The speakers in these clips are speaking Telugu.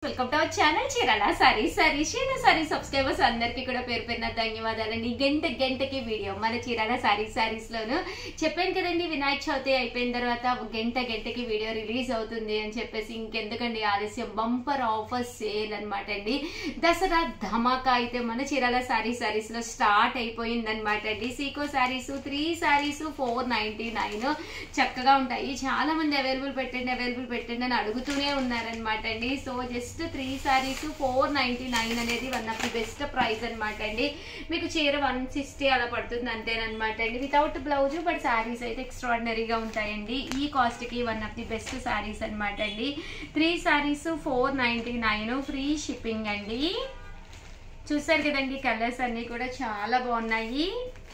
welcome to our channel Chirala sorry sorry చీర సారీ సబ్స్క్రైబర్స్ అందరికీ కూడా పేరు పేరున ధన్యవాదాలండి గంట గంటకి వీడియో మన చీరాల సారీ సారీస్ లోను చెప్పాను కదండి వినాయక చవితి అయిపోయిన తర్వాత గంట గంటకి వీడియో రిలీజ్ అవుతుంది అని చెప్పేసి ఇంకెందుకండి ఆలస్యం బంపర్ ఆఫర్ సేల్ అనమాట అండి దసరా ధమాకా అయితే మన చీరాల సారీ సారీస్ లో స్టార్ట్ అయిపోయింది అనమాట అండి సీకో saris three saris four ninety nine చక్కగా ఉంటాయి చాలా మంది అవైలబుల్ పెట్టండి అవైలబుల్ పెట్టండి అని అడుగుతూనే ఉన్నారనమాట అండి so just three saris four ninety nine అనేది one of the best price అనమాట అండి మీకు చీర వన్ సిక్స్టీ అలా పడుతుంది అంతేనమాట అండి వితౌట్ బ్లౌజ్ బట్ శారీస్ అయితే ఎక్స్ట్రాడినరీగా ఉంటాయండి ఈ కాస్ట్ కి one of the best saris అనమాట అండి three saris four ninety nine free shipping అండి చూసారు కదండి కలర్స్ అన్ని కూడా చాలా బాగున్నాయి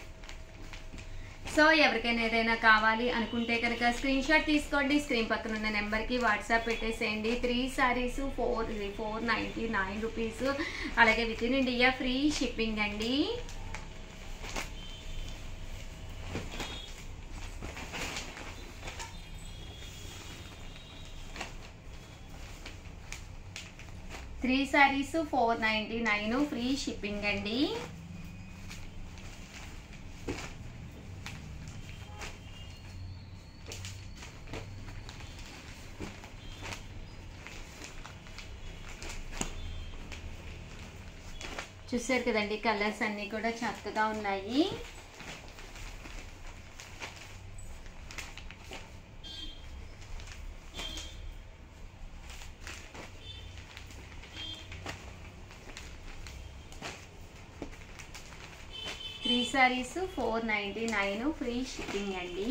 సో ఎవరికైనా ఏదైనా కావాలి అనుకుంటే కనుక స్క్రీన్ షాట్ తీసుకోండి స్క్రీన్ పక్కన ఉన్న నెంబర్కి వాట్సాప్ పెట్టేసేయండి three saris four four ninety nine rupees అలాగే within India free shipping అండి three saris four ninety nine free shipping అండి చూసారు కదండి కలర్స్ అన్నీ కూడా చక్కగా ఉన్నాయి three saris four ninety nine free shipping అండి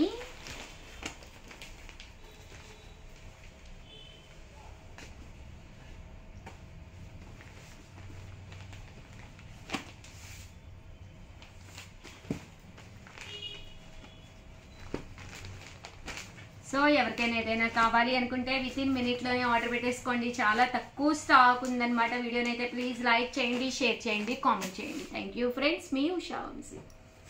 సో ఎవరికైనా ఏదైనా కావాలి అనుకుంటే విత్ ఇన్ మినిట్లోనే ఆర్డర్ పెట్టేసుకోండి చాలా తక్కువ స్టాక్ ఉందన్నమాట వీడియోని అయితే ప్లీజ్ లైక్ చేయండి షేర్ చేయండి కామెంట్ చేయండి థ్యాంక్ యూ ఫ్రెండ్స్ మీ ఉషా వంశీ